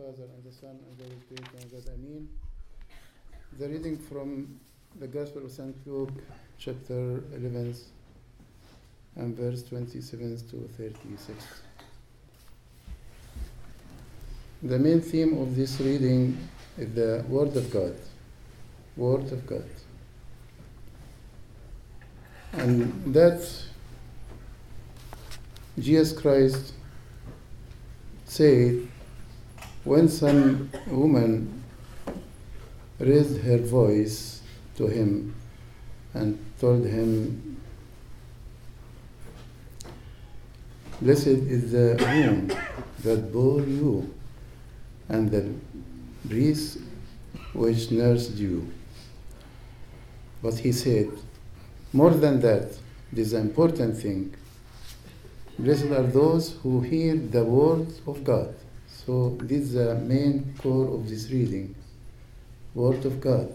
Father, and the Son, and the Holy Spirit, and God. Amen. The reading from the Gospel of St. Luke, chapter 11, and verse 27 to 36. The main theme of this reading is the Word of God. Word of God. And that Jesus Christ said, when some woman raised her voice to him and told him, Blessed is the womb that bore you, and the breast which nursed you. But he said, More than that, this important thing. Blessed are those who hear the word of God. So this is the main core of this reading. Word of God.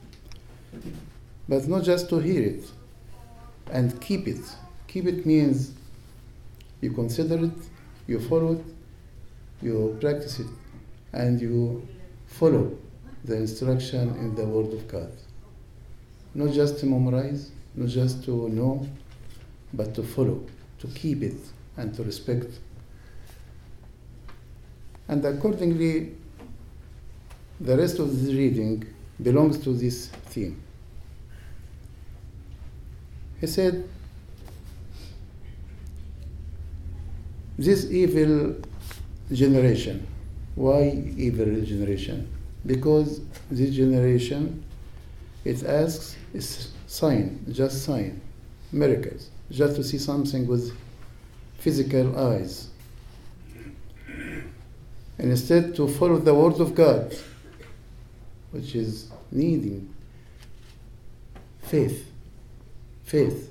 But not just to hear it and keep it. Keep it means you consider it, you follow it, you practice it, and you follow the instruction in the Word of God. Not just to memorize, not just to know, but to follow, to keep it, and to respect. And accordingly, the rest of this reading belongs to this theme. He said, This evil generation. Why evil generation? Because this generation, it asks, is sign, just sign, miracles, just to see something with physical eyes. And instead to follow the word of God, which is needing faith. Faith.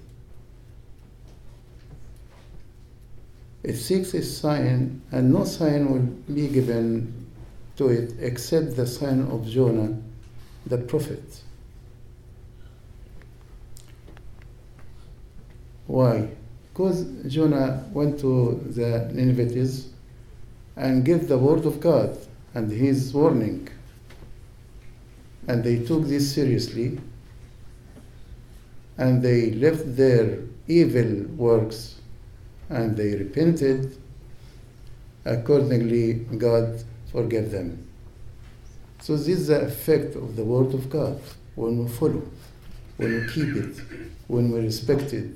It seeks a sign, and no sign will be given to it except the sign of Jonah, the prophet. Why? Because Jonah went to the Ninevites and gave the word of God and his warning. And they took this seriously and they left their evil works and they repented. Accordingly, God forgave them. So, this is the effect of the Word of God when we follow, when we keep it, when we respect it.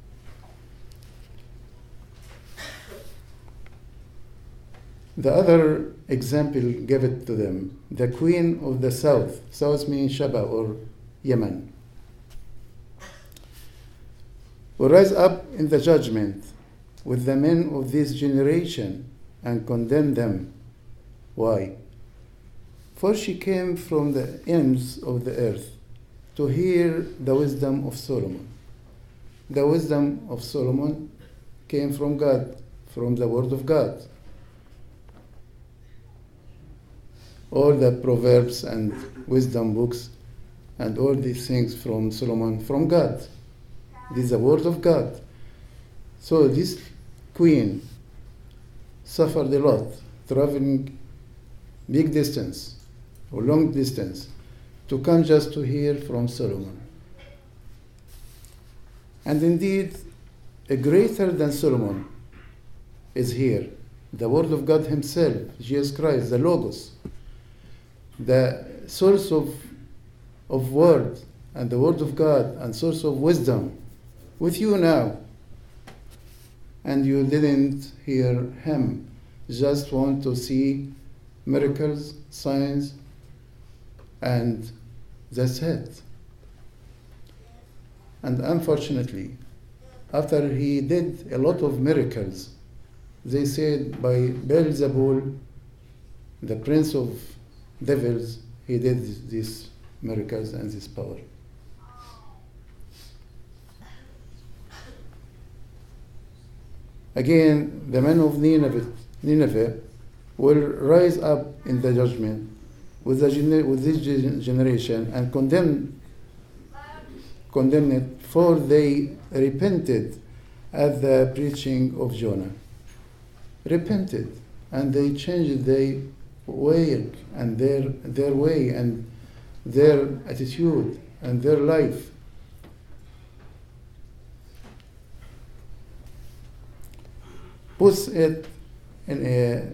The other example gave it to them the queen of the south. South means Shaba or Yemen. Will rise up in the judgment with the men of this generation and condemn them. Why? For she came from the ends of the earth to hear the wisdom of Solomon. The wisdom of Solomon came from God, from the Word of God. All the Proverbs and wisdom books and all these things from Solomon, from God. This is the Word of God. So this queen suffered a lot, traveling big distance or long distance to come just to hear from Solomon. And indeed, a greater than Solomon is here. The Word of God Himself, Jesus Christ, the Logos, the source of, of Word and the Word of God and source of wisdom with you now and you didn't hear him, just want to see miracles, signs, and that's it. And unfortunately, after he did a lot of miracles, they said by Beelzebul, the prince of devils, he did these miracles and this power. Again, the men of Nineveh, Nineveh will rise up in the judgment with, the gener- with this gen- generation and condemn, condemn it, for they repented at the preaching of Jonah. Repented, and they changed their way and their their way and their attitude and their life. Puts it in a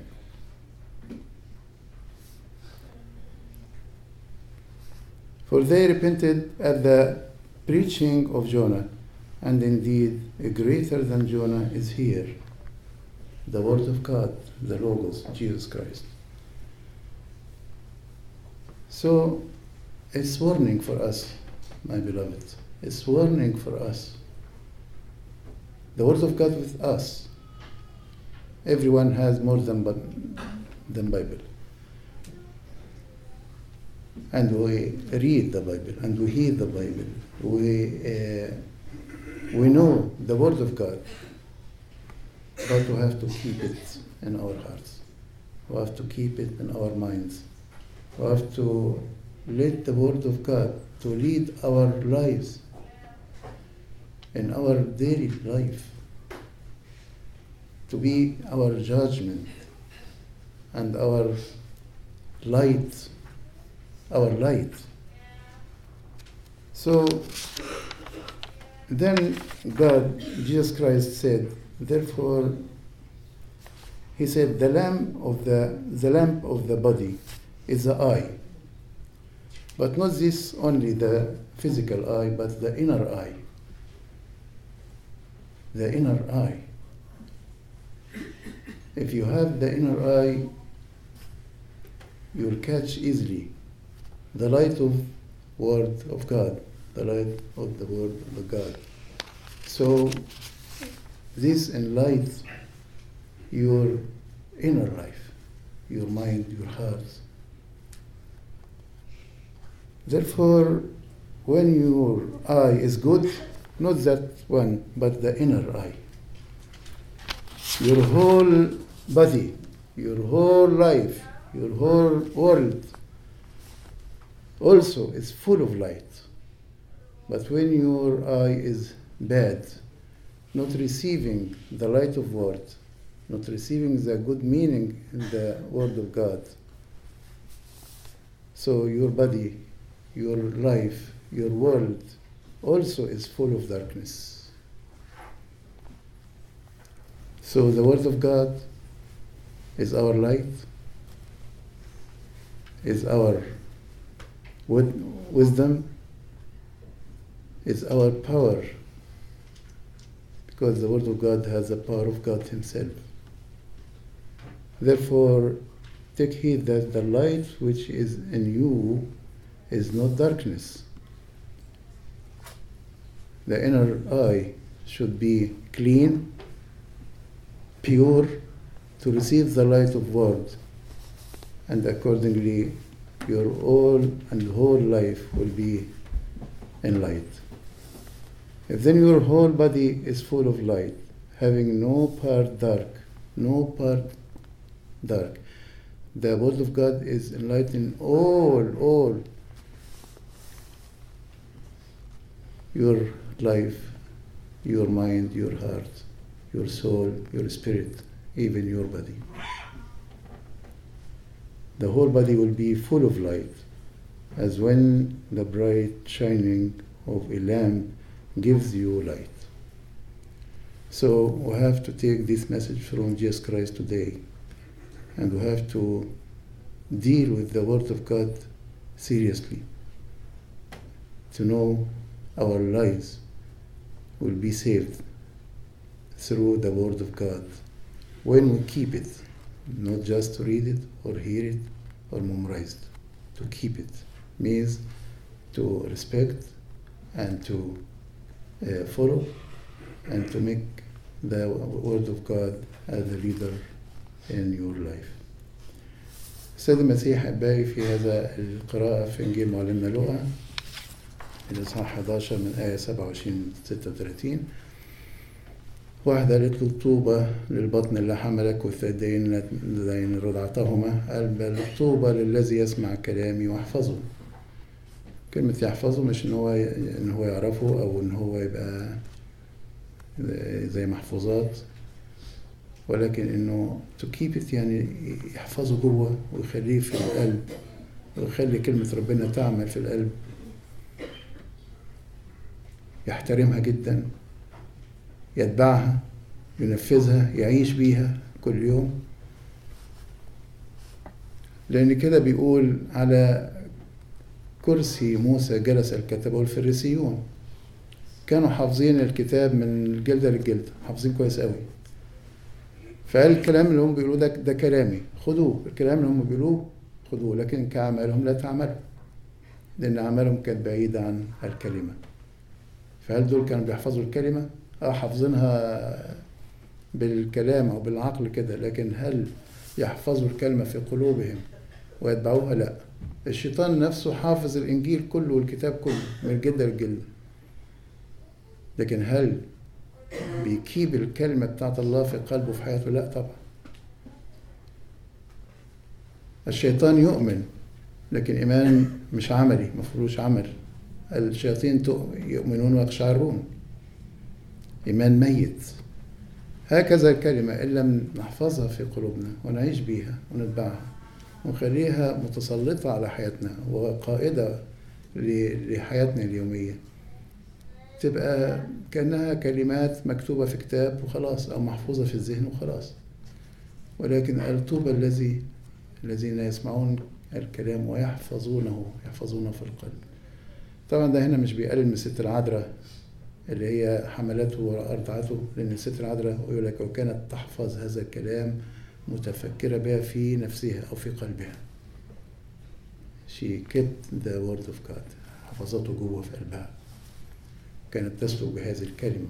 For they repented at the preaching of Jonah, and indeed a greater than Jonah is here the Word of God, the Logos, Jesus Christ. So it's warning for us, my beloved. It's warning for us. The Word of God with us. Everyone has more than, than Bible. And we read the Bible and we hear the Bible. We, uh, we know the Word of God but we have to keep it in our hearts. We have to keep it in our minds. We have to let the Word of God to lead our lives in our daily life, to be our judgment and our light, our light. So then God, Jesus Christ said, Therefore, he said, the lamp of the, the lamp of the body is the eye. But not this only the physical eye, but the inner eye. The inner eye. If you have the inner eye, you'll catch easily the light of word of God, the light of the word of God. So this enlightens your inner life, your mind, your heart. Therefore, when your eye is good, not that one, but the inner eye, your whole body, your whole life, your whole world also is full of light. But when your eye is bad, not receiving the light of word, not receiving the good meaning in the word of God. So your body, your life, your world also is full of darkness. So the word of God is our light, is our wisdom, is our power because the Word of God has the power of God Himself. Therefore, take heed that the light which is in you is not darkness. The inner eye should be clean, pure, to receive the light of Word, and accordingly, your all and whole life will be in light. If then your whole body is full of light, having no part dark, no part dark, the word of God is enlightening all, all your life, your mind, your heart, your soul, your spirit, even your body. The whole body will be full of light, as when the bright shining of a lamp gives you light. So we have to take this message from Jesus Christ today and we have to deal with the Word of God seriously to know our lives will be saved through the Word of God when we keep it, not just to read it or hear it or memorize it. To keep it means to respect and to uh, follow and to make the word of God as a leader in your life. السيد المسيح أحبائي في هذا القراءة في إنجيل معلمنا لوقا الإصحاح 11 من آية 27 36 واحدة قالت له طوبى للبطن اللي حملك والثديين اللذين رضعتهما قال بل طوبى للذي يسمع كلامي واحفظه كلمة يحفظه مش إن هو إن هو يعرفه أو إن هو يبقى زي محفوظات ولكن انه to keep it يعني يحفظه جوه ويخليه في القلب ويخلي كلمة ربنا تعمل في القلب يحترمها جدا يتبعها ينفذها يعيش بيها كل يوم لأن كده بيقول على كرسي موسى جلس الكتبة والفريسيون كانوا حافظين الكتاب من الجلدة للجلدة حافظين كويس قوي فقال الكلام اللي هم بيقولوه ده ده كلامي خدوه الكلام اللي هم بيقولوه خدوه لكن كأعمالهم لا تعملوا لأن أعمالهم كانت بعيدة عن الكلمة فهل دول كانوا بيحفظوا الكلمة؟ اه حافظينها بالكلام أو بالعقل كده لكن هل يحفظوا الكلمة في قلوبهم ويتبعوها؟ لا الشيطان نفسه حافظ الإنجيل كله والكتاب كله من الجلدة للجلدة لكن هل بيكيب الكلمة بتاعت الله في قلبه في حياته؟ لا طبعا الشيطان يؤمن لكن إيمان مش عملي مفروش عمل الشياطين يؤمنون ويقشعرون إيمان ميت هكذا الكلمة إن لم نحفظها في قلوبنا ونعيش بيها ونتبعها ونخليها متسلطة على حياتنا وقائدة لحياتنا اليومية تبقى كأنها كلمات مكتوبة في كتاب وخلاص أو محفوظة في الذهن وخلاص ولكن الطوبى الذي الذين يسمعون الكلام ويحفظونه يحفظونه في القلب طبعا ده هنا مش بيقلل من الست العذراء اللي هي حملته وأرضعته لأن الست العذراء يقول لك وكانت تحفظ هذا الكلام متفكرة بها في نفسها أو في قلبها she kept the word of God حفظته جوه في قلبها كانت تسلك بهذه الكلمة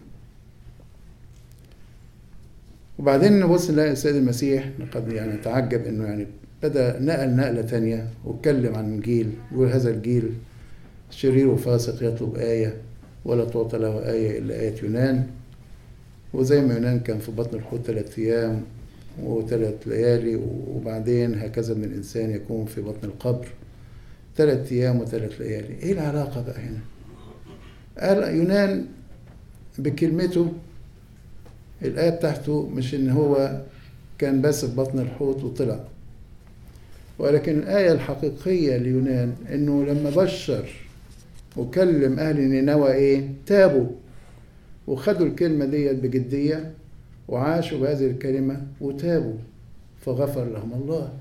وبعدين نبص نلاقي السيد المسيح قد يعني نتعجب انه يعني بدا نقل نقله تانية واتكلم عن جيل يقول هذا الجيل شرير وفاسق يطلب آية ولا تعطى له آية إلا آية يونان وزي ما يونان كان في بطن الحوت ثلاث أيام وثلاث ليالي وبعدين هكذا من الإنسان يكون في بطن القبر ثلاث أيام وثلاث ليالي إيه العلاقة بقى هنا؟ قال يونان بكلمته الآية بتاعته مش إن هو كان بس في بطن الحوت وطلع ولكن الآية الحقيقية ليونان إنه لما بشر وكلم أهل نينوى إيه؟ تابوا وخدوا الكلمة ديت بجدية وعاشوا بهذه الكلمة وتابوا فغفر لهم الله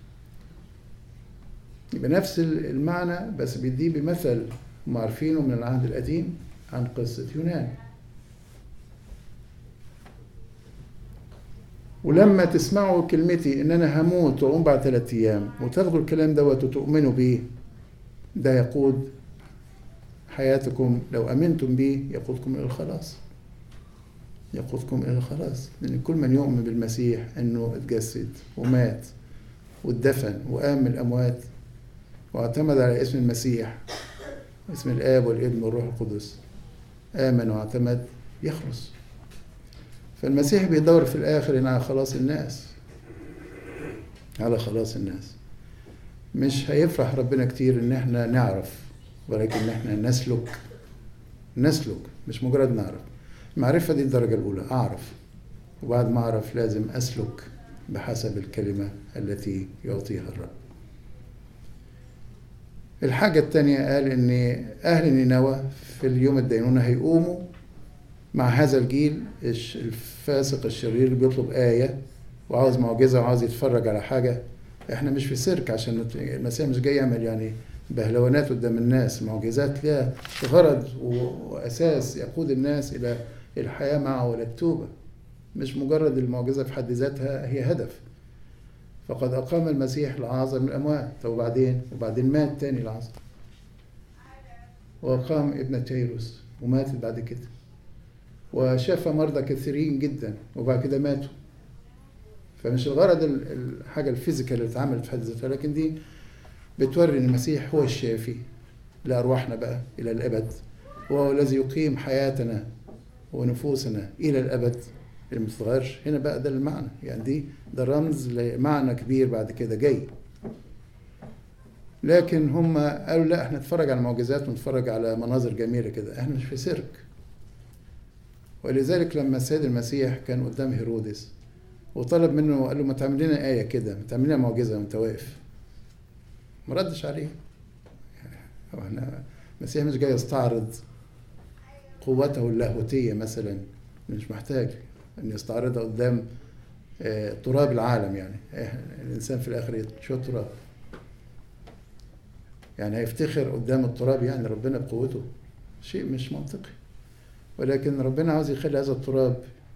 يبقى نفس المعنى بس بيديه بمثل هم عارفينه من العهد القديم عن قصة يونان ولما تسمعوا كلمتي ان انا هموت واقوم بعد ثلاثة ايام وتاخدوا الكلام دوت وتؤمنوا بيه ده يقود حياتكم لو امنتم بيه يقودكم الى الخلاص يقودكم الى الخلاص لان كل من يؤمن بالمسيح انه اتجسد ومات واتدفن وقام من الاموات واعتمد على اسم المسيح اسم الاب والابن والروح القدس امن واعتمد يخلص فالمسيح بيدور في الاخر هنا على خلاص الناس على خلاص الناس مش هيفرح ربنا كتير ان احنا نعرف ولكن ان احنا نسلك نسلك مش مجرد نعرف المعرفة دي الدرجة الأولى أعرف وبعد ما أعرف لازم أسلك بحسب الكلمة التي يعطيها الرب الحاجة الثانية قال إن أهل نينوى في اليوم الدينونة هيقوموا مع هذا الجيل الفاسق الشرير اللي بيطلب آية وعاوز معجزة وعاوز يتفرج على حاجة احنا مش في سيرك عشان المسيح مش جاي يعمل يعني بهلوانات قدام الناس معجزات لها غرض وأساس يقود الناس إلى الحياة معه ولا التوبة مش مجرد المعجزة في حد ذاتها هي هدف فقد أقام المسيح العازر من الأموات طب وبعدين وبعدين مات تاني العازر وأقام ابن تيروس وماتت بعد كده وشاف مرضى كثيرين جدا وبعد كده ماتوا فمش الغرض الحاجة الفيزيكال اللي اتعملت في حد ذاتها لكن دي بتوري ان المسيح هو الشافي لأرواحنا بقى إلى الأبد وهو الذي يقيم حياتنا ونفوسنا إلى الأبد اللي ما بتتغيرش هنا بقى ده المعنى يعني دي ده رمز لمعنى كبير بعد كده جاي لكن هم قالوا لا احنا نتفرج على معجزات ونتفرج على مناظر جميله كده احنا مش في سيرك ولذلك لما السيد المسيح كان قدام هيرودس وطلب منه قال له ما تعمل لنا آية كده ما تعمل لنا معجزة وأنت واقف ما ردش عليه هو احنا المسيح مش جاي يستعرض قوته اللاهوتية مثلا مش محتاج أن يستعرضها قدام آه، تراب العالم يعني آه، الإنسان في الآخر شو تراب يعني هيفتخر قدام التراب يعني ربنا بقوته شيء مش منطقي ولكن ربنا عاوز يخلي هذا التراب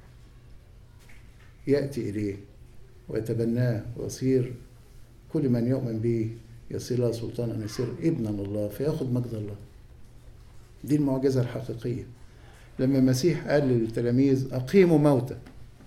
يأتي إليه ويتبناه ويصير كل من يؤمن به يصير له سلطان أن يصير ابنا لله فيأخذ مجد الله دي المعجزة الحقيقية لما المسيح قال للتلاميذ أقيموا موتى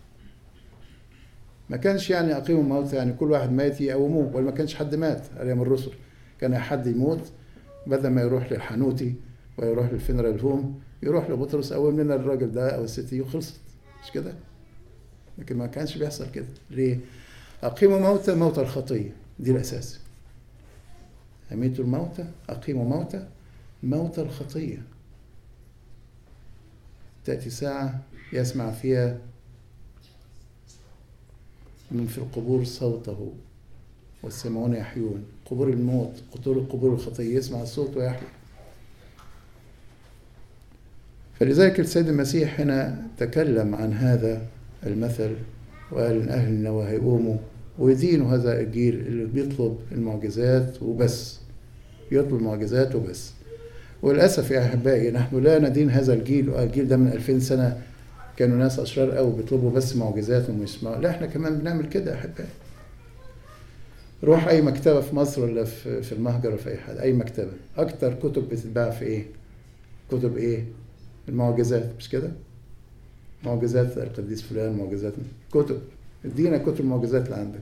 ما كانش يعني أقيموا موتى يعني كل واحد مات يقوموه ولا ما كانش حد مات أيام الرسل كان حد يموت بدل ما يروح للحنوتي ويروح للفنرال هوم يروح لبطرس قوم لنا الراجل ده أو الست دي وخلصت مش كده؟ لكن ما كانش بيحصل كده ليه؟ أقيموا موتى موتى الخطية دي الأساس أميتوا الموتى أقيموا موتى موتى الخطية تأتي ساعة يسمع فيها من في القبور صوته والسمعون يحيون قبور الموت قبور قبور الخطية يسمع الصوت ويحيى فلذلك السيد المسيح هنا تكلم عن هذا المثل وقال إن أهل النوى هيقوموا ويدينوا هذا الجيل اللي بيطلب المعجزات وبس يطلب معجزات وبس وللأسف يا أحبائي نحن لا ندين هذا الجيل الجيل ده من 2000 سنة كانوا ناس أشرار قوي بيطلبوا بس معجزات ويسمعوا لا احنا كمان بنعمل كده يا أحبائي روح أي مكتبة في مصر ولا في في المهجر ولا في أي حد أي مكتبة أكتر كتب بتتباع في إيه؟ كتب إيه؟ المعجزات مش كده؟ معجزات القديس فلان معجزات كتب ادينا كتب المعجزات اللي عندك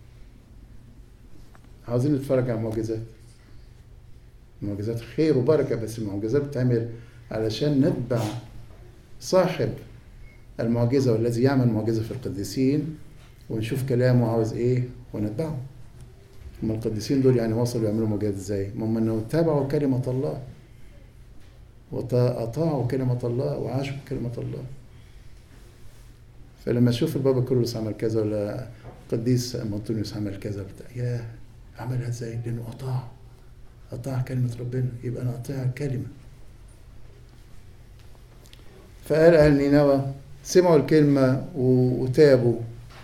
عاوزين نتفرج على المعجزات معجزات خير وبركة بس المعجزات بتعمل علشان نتبع صاحب المعجزة والذي يعمل معجزة في القديسين ونشوف كلامه عاوز ايه ونتبعه هم القديسين دول يعني وصلوا يعملوا معجزات ازاي؟ هم انه تابعوا كلمة الله وأطاعوا كلمة الله وعاشوا كلمة الله فلما اشوف البابا كرولوس عمل كذا ولا القديس مونتونيوس عمل كذا بتاع يا عملها ازاي؟ لانه اطاع اطاع كلمه ربنا يبقى انا اطيع الكلمه فقال اهل نينوى سمعوا الكلمه وتابوا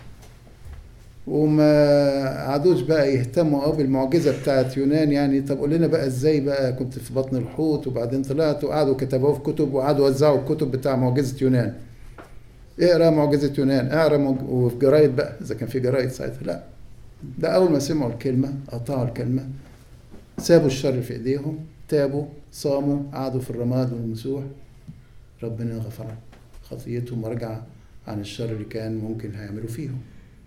وما عادوش بقى يهتموا قوي بالمعجزه بتاعت يونان يعني طب قول لنا بقى ازاي بقى كنت في بطن الحوت وبعدين طلعت وقعدوا كتبوه في كتب وقعدوا وزعوا الكتب بتاع معجزه يونان اقرا معجزه يونان اقرا موج... وفي جرايد بقى اذا كان في جرايد ساعتها لا ده اول ما سمعوا الكلمه قطعوا الكلمه سابوا الشر في ايديهم تابوا صاموا قعدوا في الرماد والمسوح ربنا غفر خطيتهم ورجع عن الشر اللي كان ممكن هيعملوا فيهم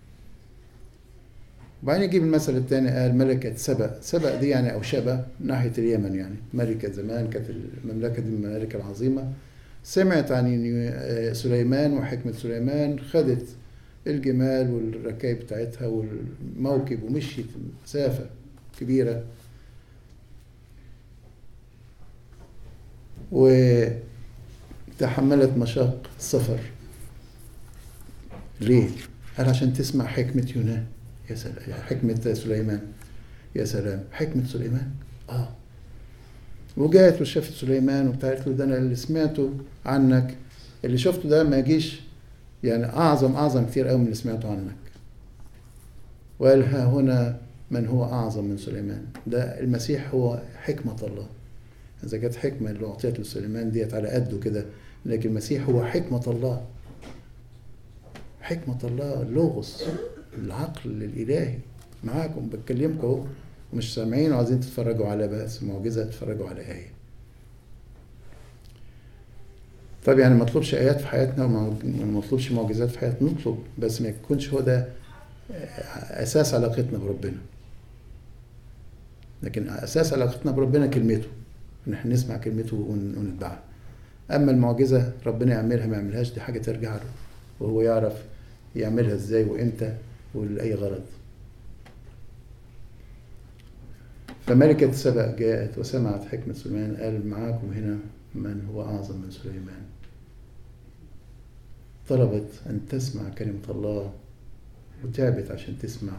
وبعدين يجيب المثل الثاني قال ملكة سبأ سبأ دي يعني أو شبا ناحية اليمن يعني ملكة زمان كانت المملكة دي من الممالك العظيمة سمعت عن سليمان وحكمة سليمان خدت الجمال والركايب بتاعتها والموكب ومشيت مسافة كبيرة وتحملت مشاق السفر ليه؟ قال عشان تسمع حكمة يونان يا سلام حكمة سليمان يا سلام حكمة سليمان اه وجات وشافت سليمان وبتاعت له ده انا اللي سمعته عنك اللي شفته ده ما يجيش يعني اعظم اعظم كتير قوي من اللي سمعته عنك وقال ها هنا من هو اعظم من سليمان ده المسيح هو حكمة الله اذا كانت حكمة اللي اعطيت لسليمان ديت على قده كده لكن المسيح هو حكمة الله حكمة الله اللوغوس العقل الالهي معاكم بتكلمكم اهو ومش سامعين وعايزين تتفرجوا على بس معجزة تتفرجوا على آية طب يعني ما نطلبش آيات في حياتنا وما نطلبش معجزات في حياتنا نطلب بس ما يكونش هو ده أساس علاقتنا بربنا لكن أساس علاقتنا بربنا كلمته إن احنا نسمع كلمته ونتبعها أما المعجزة ربنا يعملها ما يعملهاش دي حاجة ترجع له وهو يعرف يعملها ازاي وامتى ولأي غرض فملكة سبأ جاءت وسمعت حكمة سليمان قال معاكم هنا من هو أعظم من سليمان طلبت أن تسمع كلمة الله وتعبت عشان تسمع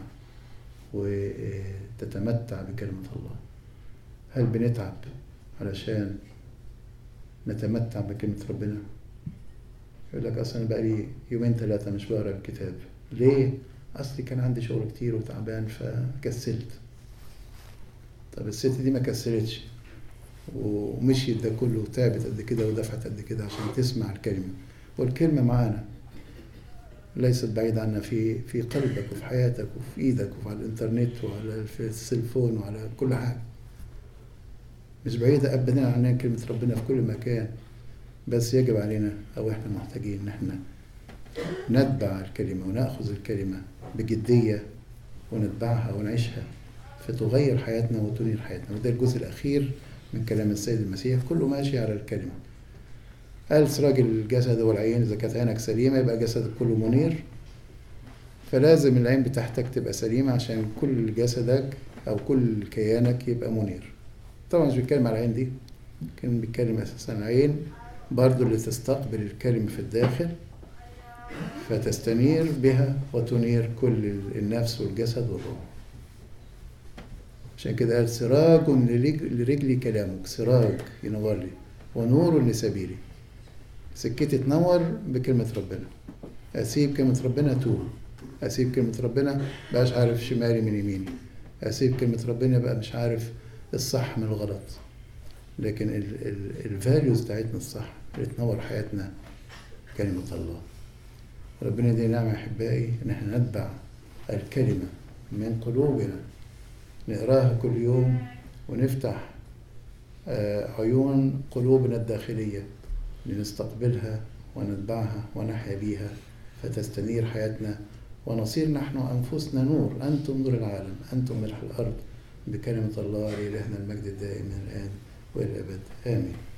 وتتمتع بكلمة الله هل بنتعب علشان نتمتع بكلمة ربنا يقول لك أصلا بقى لي يومين ثلاثة مش بقرا الكتاب ليه؟ أصلي كان عندي شغل كتير وتعبان فكسلت طب الست دي ما كسلتش ومشيت ده كله وتعبت قد كده ودفعت قد كده عشان تسمع الكلمة والكلمة معانا ليست بعيدة عنا في في قلبك وفي حياتك وفي ايدك وفي على الانترنت وعلى في السيلفون وعلى كل حاجة مش بعيدة أبدا عننا كلمة ربنا في كل مكان بس يجب علينا أو إحنا محتاجين إن إحنا نتبع الكلمة ونأخذ الكلمة بجدية ونتبعها ونعيشها فتغير حياتنا وتنير حياتنا وده الجزء الأخير من كلام السيد المسيح كله ماشي على الكلمة قال سراج الجسد والعين إذا كانت عينك سليمة يبقى جسدك كله منير فلازم العين بتاعتك تبقى سليمة عشان كل جسدك أو كل كيانك يبقى منير طبعا مش بيتكلم على العين دي كان بيتكلم أساسا العين برضو اللي تستقبل الكلمة في الداخل فتستنير بها وتنير كل النفس والجسد والروح عشان كده قال سراج لرجلي كلامك سراج ينور لي ونور لسبيلي سكتي تنور بكلمة ربنا أسيب كلمة ربنا توه أسيب كلمة ربنا بقاش عارف شمالي من يميني أسيب كلمة ربنا بقى مش عارف الصح من الغلط لكن الفاليوز بتاعتنا الصح اللي تنور حياتنا كلمة الله ربنا يدينا نعمة أحبائي إن احنا نتبع الكلمة من قلوبنا نقراها كل يوم ونفتح عيون قلوبنا الداخلية لنستقبلها ونتبعها ونحيا بيها فتستنير حياتنا ونصير نحن أنفسنا نور أنتم نور العالم أنتم ملح الأرض بكلمة الله لإلهنا المجد الدائم من الآن والأبد آمين